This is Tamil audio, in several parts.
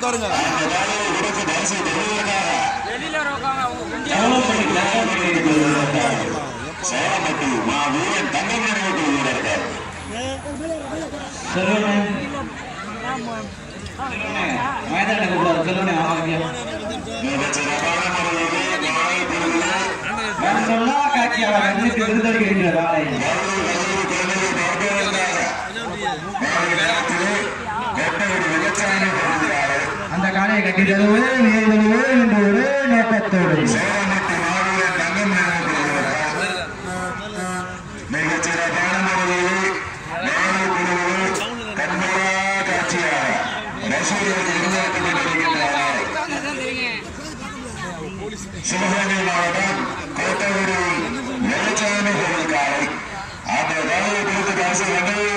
உட்காருங்க அந்த காலையை உடற்கு பரிசு பெறுவதற்காக வெளியில இருக்காங்க அவங்க வண்டி சேலப்பட்டி கிளப்பம் பெறுவதற்காக சேலப்பட்டி மா வீரன் தங்கம் நினைவு கொள்வதற்காக மிகச்சிறப்பான முறையிலே காலை பொழுதிலே அந்த காலையை கட்டி தருவது மேல் தருவது என்ற ஒரே நோக்கத்தோடு உட்கார்ந்து தான் தெரியுங்க சிவகங்கை மாவட்டம் கோத்தகிரி வெள்ளச்சாமி கோவில் காலை அந்த காலையை குறித்து பேச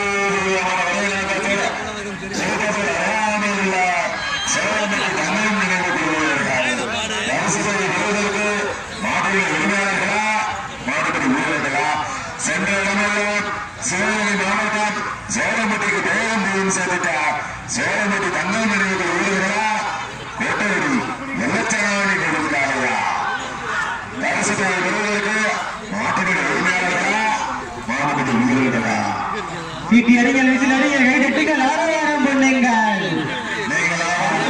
சென்ற இடமெல்லாம் சிவகங்கை மாவட்டம் சோழம்பட்டிக்கு பேரம் பூமி சேர்த்துட்டார் சோழம்பட்டி தங்கம் நினைவுகள் வீரர்களா கோட்டகிரி வெள்ளச்சாமி கோவில் காலையா அரசுக்கு விருதுகளுக்கு மாட்டுடைய உரிமையாளர்களா மாட்டுடைய வீரர்களா சீட்டி அடிகள் விசில் அடிகள் கை தட்டுங்கள் ஆரவாரம் பண்ணுங்கள் நீங்கள்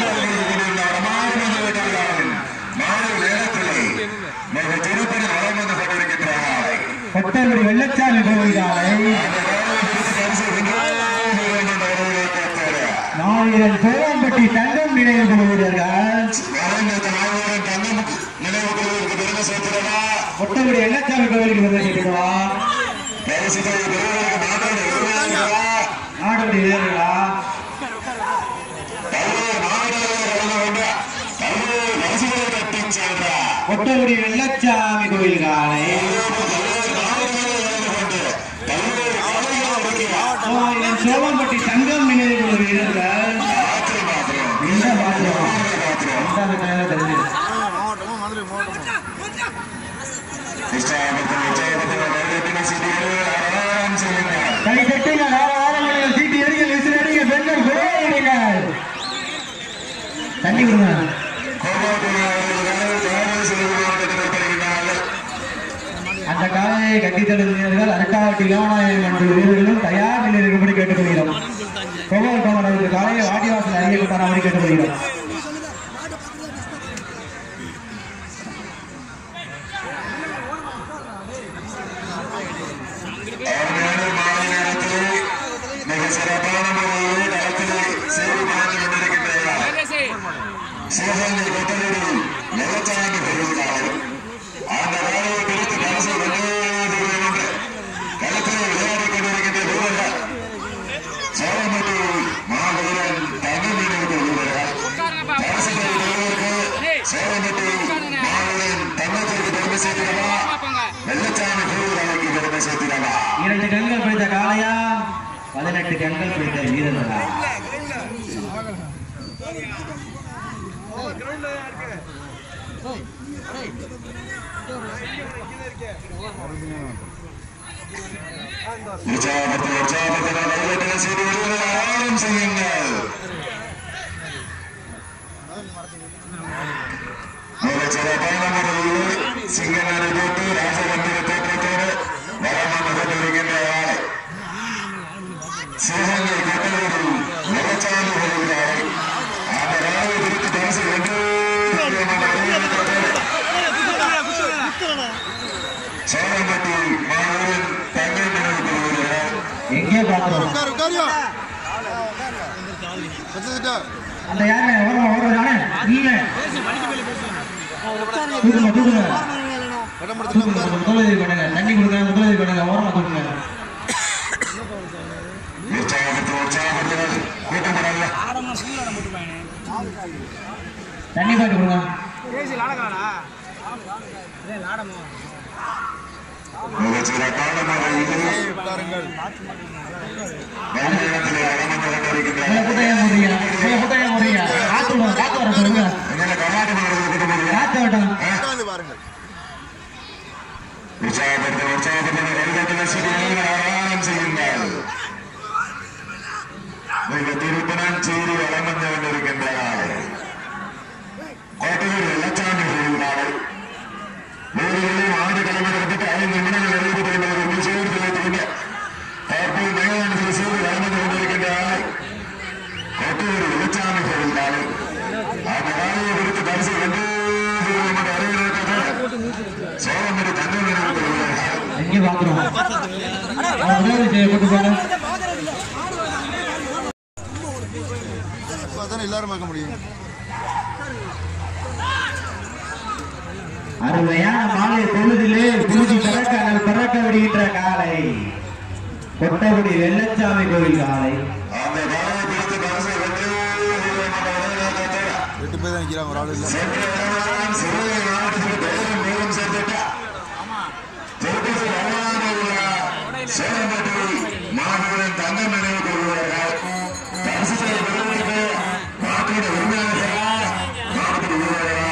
மாலை நேரத்திலே மிக திருப்பதி வளம் வந்து கொண்டிருக்கின்றார்கள் கொட்டகுடி வெள்ளச்சாமி கோவில் காலை அந்த வேலையை பிடித்து பரிசு வென்று வருவதை கேட்கிறார் நாயிரம் சோழம்பட்டி தங்கம் நினைவு கொள்வீர்கள் வளர்ந்த நாயகன் தங்கம் நினைவு கொள்வதற்கு பெருமை சேர்க்கிறதா கொட்டகுடி வெள்ளச்சாமி கோவிலுக்கு வந்து கேட்கிறவா பரிசு பெறுவதற்கு மாட்டுடைய உரிமையாளர்களா நாடுபடி வீரர்களா பல்வேறு மாவட்டங்களில் கலந்து கொண்டு பல்வேறு பரிசுகளை கட்டி சென்றார் கொட்டகுடி வெள்ளச்சாமி கோவில் காலை நாயிரம் சோழம்பட்டி தங்கம் நினைவு கொள்ளும் வீரர்கள் இந்த மாற்றம் இந்த நேரம் தெரிஞ்சது மாவட்டமா மதுரை மாவட்டமா கை தட்டுங்கள் ஆரவாரங்கள் சீட்டி அடிகள் விசில் அடிகள் பெண்கள் குறையிடுங்கள் தண்ணி கொடுங்க அந்த காலையை கட்டி தடுவீர்கள் அரட்டாவட்டி இளவனாயம் என்ற வீரர்களும் தயார் நிலையில் இருக்கும்படி கேட்டுக்கொள்கிறோம் கோபால் கோமரது காலையை வாடிவாசல் அறிய கொண்டாடி கேட்டுக்கொள்கிறோம் சிவகங்கை கொட்டலில் வெள்ளச்சாமி பெறுவதால் அந்த வேலையை பிடித்து பரிசு வென்று களத்தில் விளையாடி கொண்டிருக்கின்ற வீரர்கள் சோழமட்டி மாவீரன் தனி மீனவர்கள் வீரர்கள் உட்காருங்கப்பா பரிசுகளை பெறுவதற்கு சோழமட்டி மாவீரன் தன்னத்திற்கு பெருமை சேர்த்திடவா பாப்பாங்க வெள்ளச்சாமி பெறுவதற்கு பெருமை சேர்த்திடவா இரண்டு கண்கள் பிடித்த காளையா பதினெட்டு கண்கள் பிடித்த வீரர்களா உற்சாகப்படுத்த உற்சாகப்படுத்த கைவேட்டில் செய்து விடுவதை ஆரம்பம் செய்யுங்கள் மிகச்சிறப்பான முறையில் சிங்கநாடு போட்டு ராசமந்திர தோற்றத்தோடு வரம் வந்து கொண்டிருக்கின்ற ஆளை சிவகங்கை கட்டளையில் நிலச்சாமி வருகிறாரை அந்த ராவை பிடித்து பரிசு வென்று சோழம்பட்டி மாணவன் தங்கை நினைவு கொள்கிறார் எங்கே பார்க்கிறோம் உட்காரு உட்காரியா வச்சுக்கிட்டா அந்த யாருங்க ஓரம் ஓடுறானே நீங்க தூக்குங்க தூக்குங்க இடம் படுத்துட்டு தூக்குங்க உட்காரு முதலுதவி பண்ணுங்க தண்ணி கொடுங்க முதலுதவி பண்ணுங்க ஓரமா தூக்குங்க உற்சாகப்படுத்த உற்சாகப்படுத்த கூட்டப்படாத தண்ணி பாட்டு கொடுங்க மிகச்சிறப்பான முறையில் உட்காருங்கள் வழிநடத்திலே வளம் வந்து கொண்டிருக்கின்ற உங்களை புத்தகம் போடுறீங்க உங்களை புத்தகம் போடுறீங்க காத்து விடுங்க காத்து வர சொல்லுங்க எங்களை கர்நாடக மாநிலத்தில் கூட்டப்படுகிறார் காத்து வரட்டும் உட்கார்ந்து பாருங்கள் உற்சாகப்படுத்த உற்சாகப்படுத்த வழிகாட்டில் சிறிய ஆராயம் செய்யுங்கள் மிக திருப்பணம் சீறி வளம் வந்து கொண்டிருக்கின்றார் உதவி செய்யப்பட்டு போன அதானே எல்லாரும் பார்க்க முடியும் அருமையான மாலை பொழுதிலே பூஜி பறக்க அல்லது பறக்க விடுகின்ற காலை கொட்டகுடி வெள்ளச்சாமி கோவில் காலை அந்த காலையை பிடித்து பரிசை வென்று எட்டு பேர் தான் நிற்கிறாங்க ஒரு ஆள் இல்லை சென்ற இடமெல்லாம் சிறுவை மாவட்டத்தில் பெயரும் மேலும் சேர்த்துட்டா திருப்பதி வரலாறு சேலம்பட்டி மாணவரின் தங்க நினைவு கொள்வார்கள் பரிசுகளை பெறுவதற்கு நாட்டின் உரிமையாளர்களா நாட்டின் உரிமையாளர்களா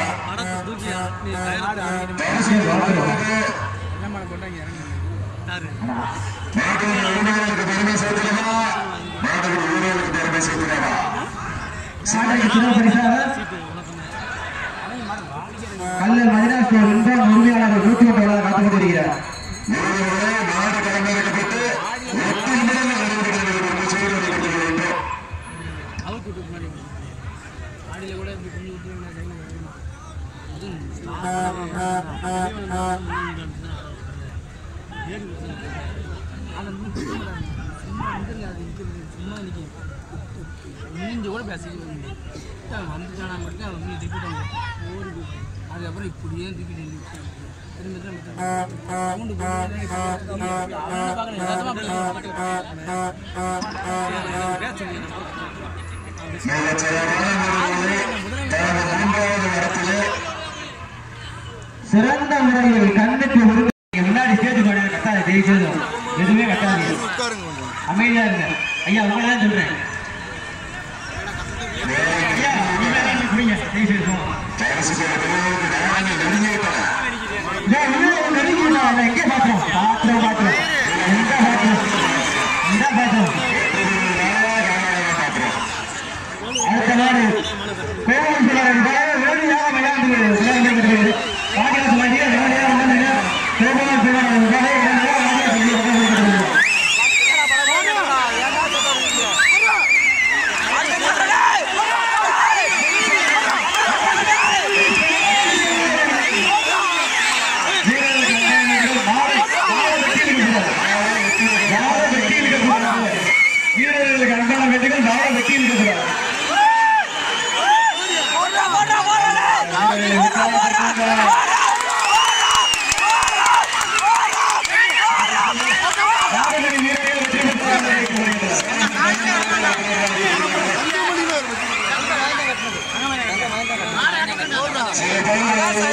பரிசு பெறுவதற்கு நாட்டின் உரிமையாளருக்கு பெருமை சேர்த்துக்கவா நாட்டின் உரிமையாளருக்கு பெருமை சேர்த்துக்கவா சாட்டைக்கு சின்ன பரிசாக கல்லல் மதினா ஸ்டோர் இன்பம் உரிமையாளர் நூற்றி ஒன்று காத்துக் கொண்டிருக்கிறார் வீரர்களே நாடு கடமையாக்கப்பட்டு எட்டு நிமிடங்கள் நடைபெறுகிறது என்று செய்தி வெளியிட்டு வேண்டும் ஆடியில் கூட இப்படி கொஞ்சம் விட்டு நீங்க கூட பேசிட்டு வந்துட்டானா மட்டும் அவன் வந்து திப்பிட்டாங்க ஓடி போய் அதுக்கப்புறம் இப்படியே திப்பிட்டு திரும்ப திரும்ப சவுண்டு மிகச் சிறப்பான முறையிலே தனது மூன்றாவது இடத்திலே சிறந்த முறையில் கண்ணுக்கு உரிமை முன்னாடி ஸ்டேஜ் பாடி கட்டாது ஜெயிச்சதும் எதுவுமே கட்டாது உட்காருங்க கொஞ்சம் அமைதியா இருங்க ஐயா உங்களை தான் சொல்றேன் ஐயா உங்களை தான் புரியுங்க தயவு செய்து போங்க. பரிசு பெறுவதற்கு நாங்கள் நெருங்கிவிட்டன ஏய், உள்ள ஒரு நெருங்கி உள்ள வரல. எங்க பாத்திரம்? பாத்திரம், பாத்திரம். எங்க பாத்திரம்? இந்த பாத்திரம். அடுத்த நாடு கோவில் சிலர் வேடியாக விளையாண்டு விளையாண்டு பாட்டியாசு மாட்டியா வேலையாக விளையாண்டு கோவில் சிலர் வேலையாக வீரர்களுக்கு அன்பான வேண்டுகள் வாழ வெட்டி இருக்கிறார் சில பகுதிகளில்